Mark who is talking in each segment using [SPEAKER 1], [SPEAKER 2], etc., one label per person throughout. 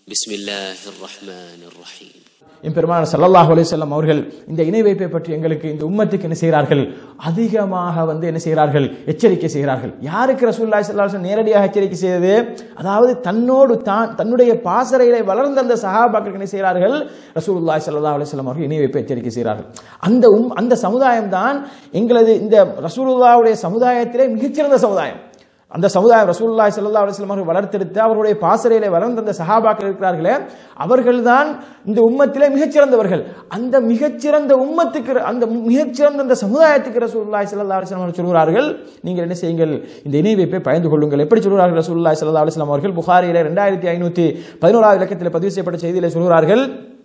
[SPEAKER 1] بسم الله الرحمن الرحيم
[SPEAKER 2] எம்பெருமான சல்லல்லாஹு அலைஹி வஸல்லம் அவர்கள் இந்த இணை வைப்பை பற்றி எங்களுக்கு இந்த உம்மத்துக்கு என்ன செய்கிறார்கள் அதிகமாக வந்து என்ன செய்கிறார்கள் எச்சரிக்கை செய்கிறார்கள் யாருக்கு ரசூலுல்லாஹி ஸல்லல்லாஹு அலைஹி வஸல்லம் நேரடியாக எச்சரிக்கை செய்தது அதாவது தன்னோடு தான் தன்னுடைய பாசறையிலே வளர்ந்த அந்த சஹாபாக்களுக்கு என்ன செய்கிறார்கள் ரசூலுல்லாஹி ஸல்லல்லாஹு அலைஹி வஸல்லம் அவர்கள் இணை வைப்பை எச்சரிக்கை செய்கிறார்கள் அந்த உம் அந்த சமுதாயம் தான் எங்களது இந்த ரசூலுல்லாஹ்வுடைய சமுதாயத்திலே மிகச்சிறந்த சமுதாயம் அந்த சமுதாயம் ரசூலுல்லாஹி ஸல்லல்லாஹு அலைஹி வஸல்லம் அவர்கள் வளர்த்தெடுத்து அவருடைய பாசறையிலே வளர்ந்த அந்த சஹாபாக்கள் இருக்கிறார்களே அவர்கள்தான் இந்த உம்மத்திலே மிகச்சிறந்தவர்கள் அந்த மிகச்சிறந்த உம்மத்துக்கு அந்த மிகச்சிறந்த அந்த சமுதாயத்துக்கு ரசூலுல்லாஹி ஸல்லல்லாஹு அலைஹி வஸல்லம் அவர்கள் சொல்கிறார்கள் நீங்கள் என்ன செய்யுங்கள் இந்த இணை வைப்பை பயந்து கொள்ளுங்கள் எப்படி சொல்கிறார்கள் ரசூலுல்லாஹி ஸல்லல்லாஹு அலைஹி வஸல்லம் அவர்கள் புகாரியிலே ரெண்டாயிரத்தி ஐநூற்றி பதினோராவது இலக்கத்தில் பதிவு செய்யப்பட்ட செய்தியிலே சொல்கிறார்கள்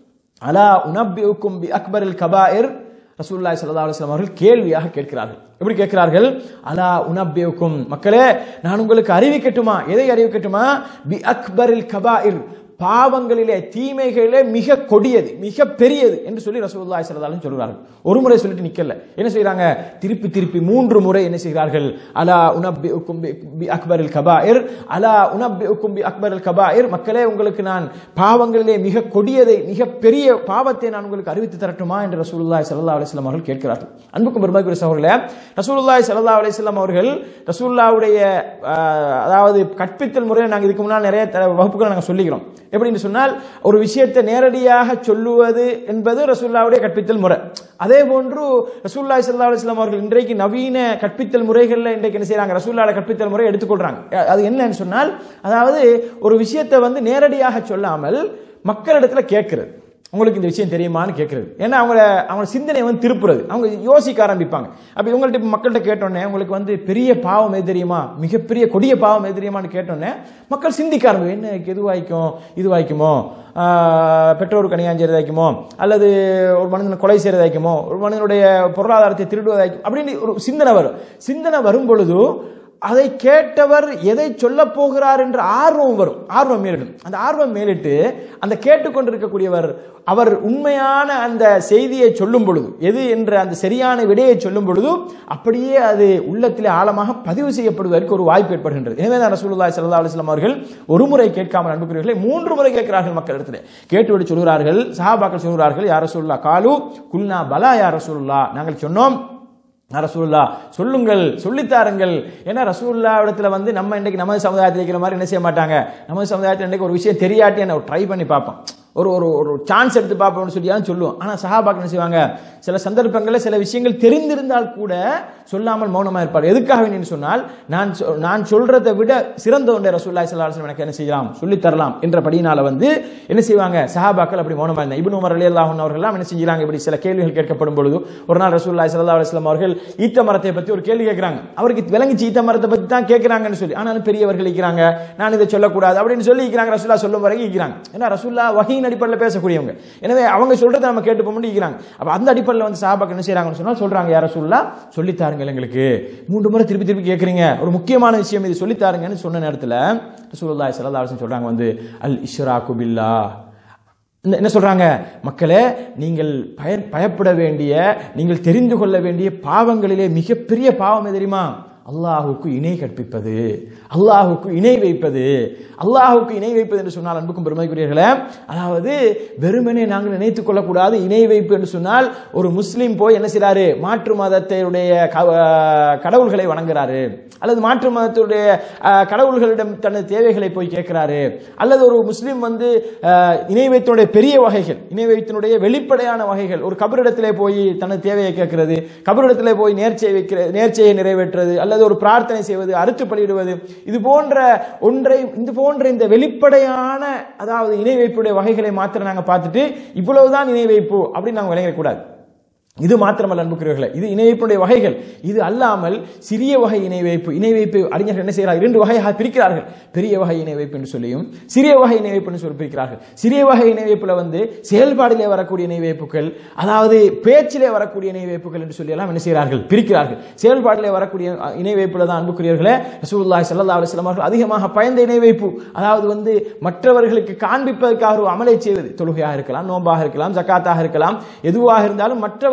[SPEAKER 2] அலா உனப்பியுக்கும் பி அக்பரில் கபாயிர் ரசூலுல்லாஹி ஸல்லல்லாஹு அலைஹி வஸல்லம் அவர்கள் கேள்வியாக கேட்கிறார்கள் எப்படி கேட்கிறார்கள் அலா உனப்பியுக்கும் மக்களே நான் உங்களுக்கு அறிவிக்கட்டுமா எதை அறிவிக்கட்டுமா பி அக்பரில் கபாயிர் பாவங்களிலே தீமைகளிலே மிக கொடியது மிக பெரியது என்று சொல்லி ரசூலுல்லாஹி ஸல்லல்லாஹு அலைஹி சொல்கிறார்கள் ஒரு முறை சொல்லிட்டு நிக்கல என்ன செய்றாங்க திருப்பி திருப்பி மூன்று முறை என்ன செய்கிறார்கள் அலா உனப்பியுக்கும் பி அக்பரில் கபாயிர் அலா உனப்பியுக்கும் பி அக்பரில் கபாயிர் மக்களே உங்களுக்கு நான் பாவங்களிலே மிக கொடியதை மிக பெரிய பாவத்தை நான் உங்களுக்கு அறிவித்து தரட்டுமா என்று ரசூலுல்லாஹி ஸல்லல்லாஹு அலைஹி வஸல்லம் அவர்கள் கேட்கிறார்கள் அன்புக்கும் பெருமதிக்குரிய சகோதரர்களே ரசூலுல்லாஹி ஸல்லல்லாஹு அலைஹி வஸல்லம் அவர்கள் ரசூலுல்லாஹ்வுடைய ஆஹ், அதாவது கற்பித்தல் முறையை நாங்கள் இதுக்கு முன்னால் நிறைய த- வகுப்புகளை நாங்கள் சொல்லிக்கிறோம் எப்படின்னு சொன்னால் ஒரு விஷயத்தை நேரடியாக சொல்லுவது என்பது ரசூலுல்லாஹ்வுடைய கற்பித்தல் முறை அதே போன்று ரசூலுல்லாஹி ஸல்லல்லாஹு அலைஹி வஸல்லம் அவர்கள் இன்றைக்கு நவீன கற்பித்தல் முறைகளில் இன்றைக்கு என்ன செய்றாங்க ரசூலுல்லாஹ்வுடைய கற்பித்தல் முறை எடுத்துக்கொள்றாங்க அது என்னன்னு சொன்னால் அதாவது ஒரு விஷயத்தை வந்து நேரடியாக சொல்லாமல் மக்களிடத்துல கேட்கிறது உங்களுக்கு இந்த விஷயம் தெரியுமான்னு கேட்கறது ஏன்னா அவங்கள அவங்க சிந்தனையை வந்து திருப்புறது அவங்க யோசிக்க ஆரம்பிப்பாங்க அப்ப இவங்கள்ட்ட இப்ப மக்கள்கிட்ட கேட்டோன்னே உங்களுக்கு வந்து பெரிய பாவம் எது தெரியுமா மிகப்பெரிய கொடிய பாவம் எது தெரியுமான்னு கேட்டோன்னே மக்கள் சிந்திக்க ஆரம்பிக்கும் என்ன இது வாய்க்கும் இது வாய்க்குமோ ஆஹ், பெற்றோருக்கு அநியாயம் செய்யறதாய்க்குமோ அல்லது ஒரு மனிதனை கொலை செய்யறதாய்க்குமோ ஒரு மனிதனுடைய பொருளாதாரத்தை திருடுவதாய்க்கும் அப்படின்னு ஒரு சிந்தனை வரும் சிந்தனை வரும் பொழுது அதை கேட்டவர் எதை சொல்ல போகிறார் என்ற ஆர்வம் வரும் ஆர்வம் மேலிடும் அந்த ஆர்வம் மேலிட்டு அந்த கேட்டுக்கொண்டிருக்கக்கூடியவர் அவர் உண்மையான அந்த செய்தியை சொல்லும் பொழுது எது என்ற அந்த சரியான விடையை சொல்லும் பொழுது அப்படியே அது உள்ளத்திலே ஆழமாக பதிவு செய்யப்படுவதற்கு ஒரு வாய்ப்பு ஏற்படுகின்றது எனவே தான் ரசூலுல்லாஹி ஸல்லல்லாஹு அலைஹி வஸல்லம் அவர்கள் ஒரு முறை கேட்காமல் அன்புக்குரியவர்களை மூன்று முறை கேட்கிறார்கள் மக்களிடத்தில் கேட்டுவிட்டு சொல்கிறார்கள் சஹாபாக்கள் சொல்கிறார்கள் யார் ரசூலுல்லா காலு குல்னா பலா யார் ரசூலுல்லா நாங்கள் சொன்னோம் "யா ரசூலுல்லா சொல்லுங்கள் சொல்லித்தாருங்கள் ஏன்னா ரசூல்லா இடத்துல வந்து நம்ம இன்றைக்கு நமது சமுதாயத்தில் இருக்கிற மாதிரி என்ன செய்ய மாட்டாங்க நமது சமுதாயத்தில் இன்றைக்கு ஒரு விஷயம் தெரியாட்டி என்ன ட்ரை பண்ணி பார்ப்போம் ஒரு ஒரு ஒரு சான்ஸ் எடுத்து பார்ப்போம்னு சொல்லியாலும் சொல்லுவோம் ஆனால் சஹாபாக்கள் என்ன செய்வாங்க சில சந்தர்ப்பங்களில் சில விஷயங்கள் தெரிந்திருந்தால் கூட சொல்லாமல் மௌனமாக இருப்பார் எதுக்காக வேணும்னு சொன்னால் நான் சொ- நான் சொல்றதை விட சிறந்த ஒன்றை ரசூல்லாய் சல்லாஹ் எனக்கு என்ன செய்யலாம் சொல்லித் தரலாம் என்றபடியினால வந்து என்ன செய்வாங்க சஹாபாக்கள் அப்படி மௌனமாக இருந்தாங்க இப்னு உமர் அலியல்லாஹு அவர்கள்லாம் என்ன செஞ்சாங்க இப்படி சில கேள்விகள் கேட்கப்படும் பொழுது ஒரு நாள் ரசூல்லாய் சல்லா அலுவலாம் அவர்கள் ஈத்த மரத்தை பற்றி ஒரு கேள்வி கேட்கிறாங்க அவருக்கு விளங்கிச்சு ஈத்த மரத்தை பற்றி தான் கேட்கிறாங்கன்னு சொல்லி ஆனாலும் பெரியவர்கள் இருக்கிறாங்க நான் இதை சொல்லக்கூடாது அப்படின்னு சொல்லி இருக்கிறாங்க ரசூல்லா சொல்லும் வரைக்கும் இருக்கிறாங்க ஏன்னா ரசூல்லா வகையின் அடிப்படையில் பேசக்கூடியவங்க எனவே அவங்க சொல்றதை நம்ம கேட்டு போக முடியும் இருக்கிறாங்க அப்ப அந்த அடிப்படையில் வந்து சாபாக்கு என்ன செய்றாங்கன்னு சொன்னா சொல்றாங்க யார ரசூல்லா சொல்லித்தாருங்கள் எங்களுக்கு மூன்று முறை திருப்பி திருப்பி கேட்குறீங்க ஒரு முக்கியமான விஷயம் இது சொல்லித்தாருங்கன்னு சொன்ன நேரத்தில் ரசூலுல்லாஹி ஸல்லல்லாஹு அலைஹி வஸல்லம் சொல்றாங்க வந்து அல் இஷ்ராக்கு பில்லா இந்த- என்ன சொல்றாங்க மக்களே நீங்கள் பய பயப்பட வேண்டிய நீங்கள் தெரிந்து கொள்ள வேண்டிய பாவங்களிலே மிகப்பெரிய பாவம் எது தெரியுமா அல்லாஹுக்கு இணை கற்பிப்பது அல்லாஹுக்கு இணை வைப்பது அல்லாஹுக்கு இணை வைப்பது என்று சொன்னால் அன்புக்கும் பெருமைக்குரியர்களே அதாவது வெறுமனே நாங்கள் நினைத்துக் கொள்ளக்கூடாது இணை வைப்பு என்று சொன்னால் ஒரு முஸ்லீம் போய் என்ன செய்றாரு மாற்று மதத்தினுடைய க- கடவுள்களை வணங்குறாரு அல்லது மாற்று மதத்துடைய அஹ், கடவுள்களிடம் தனது தேவைகளை போய் கேட்கிறாரு அல்லது ஒரு முஸ்லீம் வந்து அஹ், இணை வைத்தினுடைய பெரிய வகைகள் இணை வைத்தினுடைய வெளிப்படையான வகைகள் ஒரு கபரிடத்திலே போய் தனது தேவையை கேட்கிறது கபரிடத்திலே போய் நேர்ச்சை வைக்கிற நேர்ச்சையை நிறைவேற்றுறது அல்லது ஒரு பிரார்த்தனை செய்வது அறுத்து பலியிடுவது இது போன்ற ஒன்றை இது போன்ற இந்த வெளிப்படையான அதாவது இணை வைப்புடைய வகைகளை மாத்திரம் நாங்க பார்த்துட்டு இவ்வளவுதான் இணை வைப்பு அப்படின்னு நாங்க விளங்கிடக்கூடாது இது மாத்திரமல்ல அன்புக்குரியவர்களே இது இணை வைப்புடைய வகைகள் இது அல்லாமல் சிறிய வகை இணை வைப்பு இணை வைப்பு அறிஞர்கள் என்ன செய்கிறார்கள் இரண்டு வகையாக பிரிக்கிறார்கள் பெரிய வகை இணை வைப்பு என்று சொல்லியும் சிறிய வகை இணை வைப்பு என்று சொல்லி பிரிக்கிறார்கள் சிறிய வகை இணை வைப்புல வந்து செயல்பாடிலே வரக்கூடிய இணை வைப்புகள் அதாவது பேச்சிலே வரக்கூடிய இணை வைப்புகள் என்று சொல்லி எல்லாம் என்ன செய்கிறார்கள் பிரிக்கிறார்கள் செயல்பாடிலே வரக்கூடிய அஹ், இணை வைப்புல தான் அன்புக்குரியவர்களே ரசூலுல்லாஹி ஸல்லல்லாஹு அலைஹி வஸல்லம் அவர்கள் அதிகமாக பயந்த இணை வைப்பு அதாவது வந்து மற்றவர்களுக்கு காண்பிப்பதற்காக ஒரு அமலை செய்வது தொழுகையாக இருக்கலாம் நோன்பாக இருக்கலாம் ஜக்காத்தாக இருக்கலாம் எதுவாக இருந்தாலும் மற்றவர்களுக்கு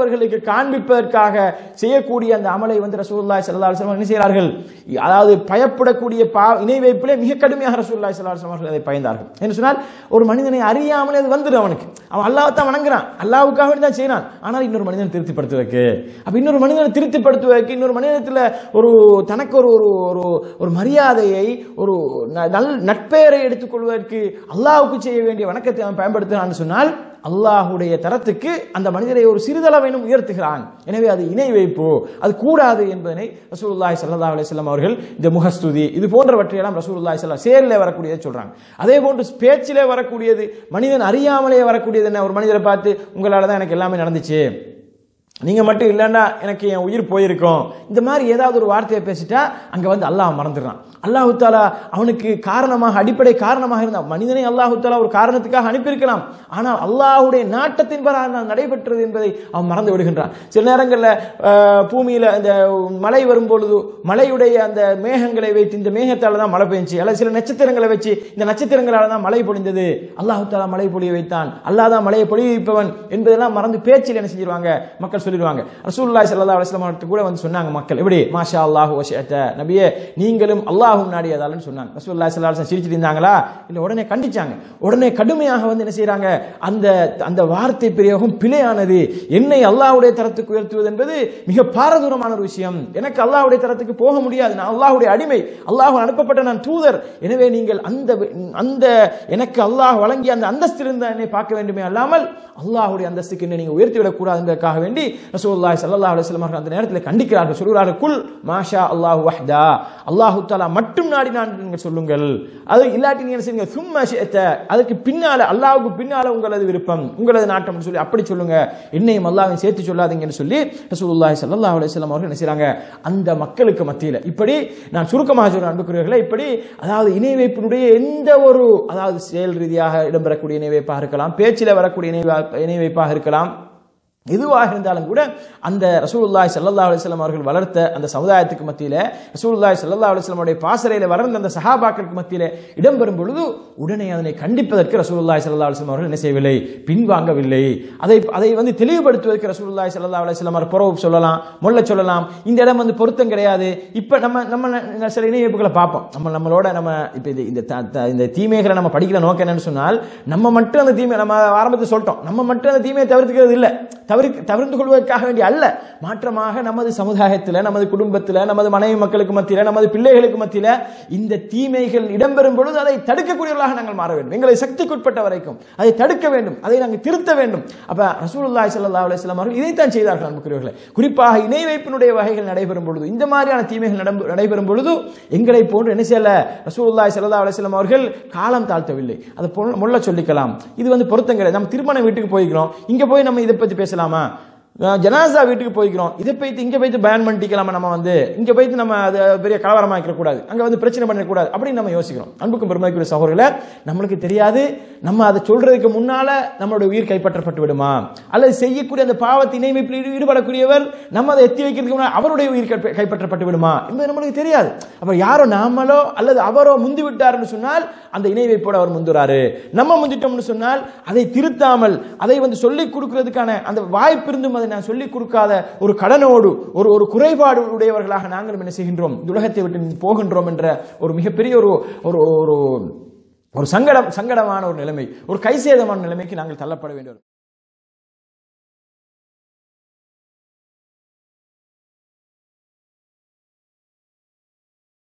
[SPEAKER 2] மற்றவர்களுக்கு காண்பிப்பதற்காக செய்யக்கூடிய அந்த அமலை வந்து ரசூலுல்லாஹி ஸல்லல்லாஹு அலைஹி வஸல்லம் என்ன செய்கிறார்கள் அதாவது பயப்படக்கூடிய பா இணை வைப்பிலே மிக கடுமையாக ரசூலுல்லாஹி ஸல்லல்லாஹு அலைஹி வஸல்லம் அவர்கள் அதை பயந்தார்கள் என்று சொன்னால் ஒரு மனிதனை அறியாமலே அது வந்துடும் அவனுக்கு அவன் அல்லாஹ் தான் வணங்குறான் அல்லாஹ்வுக்காக வேண்டி தான் செய்யறான் ஆனால் இன்னொரு மனிதனை திருப்திப்படுத்துவதற்கு அப்ப இன்னொரு மனிதனை திருப்திப்படுத்துவதற்கு இன்னொரு மனிதத்தில் ஒரு தனக்கு ஒரு ஒரு ஒரு ஒரு மரியாதையை ஒரு ந- நல் நட்பெயரை எடுத்துக்கொள்வதற்கு அல்லாஹ்வுக்கு செய்ய வேண்டிய வணக்கத்தை அவன் பயன்படுத்துகிறான்னு சொன்னால் அல்லாஹுடைய தரத்துக்கு அந்த மனிதரை ஒரு சிறிதளவேனும் உயர்த்துகிறான் எனவே அது இணை வைப்பு அது கூடாது என்பதனை ரசூலுல்லாஹி ஸல்லல்லாஹு அலைஹி வஸல்லம் அவர்கள் இந்த முகஸ்துதி இது போன்றவற்றையெல்லாம் ரசூலுல்லாஹி ஸல்லல்லாஹு சேரில் வரக்கூடியதை சொல்றாங்க அதே போன்று பேச்சிலே வரக்கூடியது மனிதன் அறியாமலே வரக்கூடியது என்ன ஒரு மனிதரை பார்த்து உங்களால தான் எனக்கு எல்லாமே நடந்துச்சு நீங்க மட்டும் இல்லைன்னா எனக்கு என் உயிர் போயிருக்கும் இந்த மாதிரி ஏதாவது ஒரு வார்த்தையை பேசிட்டா அங்க வந்து அல்லாஹ் மறந்துடுறான் அல்லாஹு தாலா அவனுக்கு காரணமாக அடிப்படை காரணமாக இருந்தா மனிதனை அல்லாஹு தாலா ஒரு காரணத்துக்காக அனுப்பியிருக்கலாம் ஆனால் அல்லாஹ்வுடைய நாட்டத்தின் பிரகாரம் நடைபெற்றது என்பதை அவன் மறந்து விடுகின்றான் சில நேரங்களில் அஹ், பூமியில இந்த மழை வரும் பொழுது மழையுடைய அந்த மேகங்களை வைத்து இந்த மேகத்தால தான் மழை பெஞ்சுச்சு அல்லது சில நட்சத்திரங்களை வச்சு இந்த நட்சத்திரங்களால தான் மழை பொழிந்தது அல்லாஹு தாலா மழை பொழிய வைத்தான் அல்லாஹ் தான் மழையை பொழிய வைப்பவன் என்பதெல்லாம் மறந்து பேச்சில் என்ன செஞ்சிருவாங்க மக்கள் சொல்லிடுவாங்க ரசூலுல்லாஹி ஸல்லல்லாஹு அலைஹி வஸல்லம் அவர்கள் கூட வந்து சொன்னாங்க மக்கள் எப்படி மாஷா அல்லாஹு வஷஅத நபியே நீங்களும் அல்லாஹ்வும் நாடியதாலன்னு சொன்னாங்க ரசூலுல்லாஹி ஸல்லல்லாஹு அலைஹி வஸல்லம் சிரிச்சிட்டு இருந்தாங்களா இல்ல உடனே கண்டிச்சாங்க உடனே கடுமையாக வந்து என்ன செய்றாங்க அந்த அந்த வார்த்தை பிரயோகம் பிழையானது என்னை அல்லாஹ்வுடைய தரத்துக்கு உயர்த்துவது என்பது மிக பாரதூரமான ஒரு விஷயம் எனக்கு அல்லாஹ்வுடைய தரத்துக்கு போக முடியாது நான் அல்லாஹ்வுடைய அடிமை அல்லாஹ் அனுப்பப்பட்ட நான் தூதர் எனவே நீங்கள் அந்த அந்த எனக்கு அல்லாஹ் வழங்கிய அந்த அந்தஸ்திலிருந்து என்னை பார்க்க வேண்டுமே அல்லாமல் அல்லாஹ்வுடைய அந்தஸ்துக்கு என்னை நீங்க உயர்த்தி விடக்கூடாது என்பதற்காக வேண்டி ரசூலுல்லாஹி ஸல்லல்லாஹு அலைஹி வஸல்லம் அவர்கள் அந்த நேரத்தில் கண்டிக்கிறார்கள் சொல்கிறார்கள் குல் மாஷா அல்லாஹ் வஹ்தா அல்லாஹு தஆலா மட்டும் நாடினான் நீங்கள் சொல்லுங்கள் அது இல்லாட்டி நீங்க என்ன செய்யுங்க சும்மா ஷிஅத அதுக்கு பின்னால அல்லாஹ்வுக்கு பின்னால உங்களது விருப்பம் உங்களது நாட்டம் சொல்லி அப்படி சொல்லுங்க என்னையும் அல்லாஹ்வையும் சேர்த்து சொல்லாதீங்கன்னு சொல்லி ரசூலுல்லாஹி ஸல்லல்லாஹு அலைஹி வஸல்லம் அவர்கள் என்ன செய்றாங்க அந்த மக்களுக்கு மத்தியில் இப்படி நான் சுருக்கமாக சொல்றேன் அன்புக்குரியவர்களே இப்படி அதாவது இணை வைப்பினுடைய எந்த ஒரு அதாவது செயல் ரீதியாக இடம்பெறக்கூடிய இணை வைப்பாக இருக்கலாம் பேச்சில் வரக்கூடிய இணை வா- இணை வைப்பாக இருக்கலாம் எதுவாக இருந்தாலும் கூட அந்த ரசூலுல்லாஹி ஸல்லல்லாஹு அலைஹி வஸல்லம் அவர்கள் வளர்த்த அந்த சமுதாயத்துக்கு மத்தியில ரசூலுல்லாஹி ஸல்லல்லாஹு அலைஹி வஸல்லமுடைய பாசறையில வளர்ந்த அந்த சஹாபாக்களுக்கு மத்தியில இடம்பெறும் பொழுது உடனே அதனை கண்டிப்பதற்கு ரசூலுல்லாஹி ஸல்லல்லாஹு அலைஹி வஸல்லம் அவர்கள் என்ன செய்யவில்லை பின்வாங்கவில்லை அதை அதை வந்து தெளிவுபடுத்துவதற்கு ரசூலுல்லாஹி ஸல்லல்லாஹு அலைஹி வஸல்லம் அவர் புறவு சொல்லலாம் மொல்ல சொல்லலாம் இந்த இடம் வந்து பொருத்தம் கிடையாது இப்ப நம்ம நம்ம ந- சில இணையப்புகளை பார்ப்போம் நம்ம நம்மளோட நம்ம இப்ப இது இந்த த- த- இந்த தீமைகளை நம்ம படிக்கிற நோக்கம் என்னன்னு சொன்னால் நம்ம மட்டும் அந்த தீமை நம்ம ஆரம்பத்தில் சொல்லிட்டோம் நம்ம மட்டும் அந்த தீமையை தவிர்த்துக்கிறது இல்லை தவிர தவிர்த்து கொள்வதற்காக வேண்டிய அல்ல மாற்றமாக நமது சமுதாயத்தில் நமது குடும்பத்தில் நமது மனைவி மக்களுக்கு மத்தியில் நமது பிள்ளைகளுக்கு மத்தியில் இந்த தீமைகள் இடம்பெறும் பொழுது அதை தடுக்கக்கூடியவர்களாக நாங்கள் மாற வேண்டும் எங்களை சக்திக்குட்பட்ட வரைக்கும் அதை தடுக்க வேண்டும் அதை நாங்கள் திருத்த வேண்டும் அப்ப ரசூலுல்லாஹி ஸல்லல்லாஹு அலைஹி வஸல்லம் அவர்கள் இதைத்தான் செய்தார்கள் அன்புக்குரியவர்களே குறிப்பாக இணை வைப்பினுடைய வகைகள் நடைபெறும் பொழுது இந்த மாதிரியான தீமைகள் நடம்பு- நடைபெறும் பொழுது எங்களை போன்று என்ன செய்யல ரசூலுல்லாஹி ஸல்லல்லாஹு அலைஹி வஸல்லம் அவர்கள் காலம் தாழ்த்தவில்லை அதை பொ- முள்ள சொல்லிக்கலாம் இது வந்து பொருத்தம் கிடையாது நம்ம திருமண வீட்டுக்கு போய்க்கிறோம் இங்க போய் நம்ம இதை பத்தி பேசலாமா அஹ் ஜனாசா வீட்டுக்கு போய்க்கிறோம் இதை போய்த்து இங்க போய்த்து பயன் பண்ணிக்கலாமா நம்ம வந்து இங்க போய்த்து நம்ம அதை பெரிய கலவரமாக்கிற கூடாது அங்க வந்து பிரச்சனை பண்ணிடக்கூடாது அப்படின்னு நம்ம யோசிக்கிறோம் அன்புக்கும் பெருமைக்குரிய சகோதரர்களே நம்மளுக்கு தெரியாது நம்ம அதை சொல்றதுக்கு முன்னால நம்மளுடைய உயிர் கைப்பற்றப்பட்டு விடுமா அல்லது செய்யக்கூடிய அந்த பாவத்தை இணைமைப்பில் ஈடு- ஈடுபடக்கூடியவர் நம்ம அதை எத்தி வைக்கிறதுக்கு முன்னாடி அவருடைய உயிர் கைப்ப- கைப்பற்றப்பட்டு விடுமா என்பது நம்மளுக்கு தெரியாது அப்ப யாரோ நாமளோ அல்லது அவரோ முந்தி விட்டாருன்னு சொன்னால் அந்த இணை வைப்போடு அவர் முந்துறாரு நம்ம முந்திட்டோம்னு சொன்னால் அதை திருத்தாமல் அதை வந்து சொல்லிக் கொடுக்கிறதுக்கான அந்த வாய்ப்பு இருந்தும் அதை நான் சொல்லிக் கொடுக்காத ஒரு கடனோடு ஒரு ஒரு குறைபாடு உடையவர்களாக நாங்களும் என்ன செய்கின்றோம் இந்த உலகத்தை விட்டு போகின்றோம் என்ற ஒரு மிகப்பெரிய ஒரு ஒரு ஒரு ஒரு சங்கடம் சங்கடமான ஒரு நிலைமை ஒரு கைசேதமான நிலைமைக்கு நாங்கள் தள்ளப்பட வேண்டும்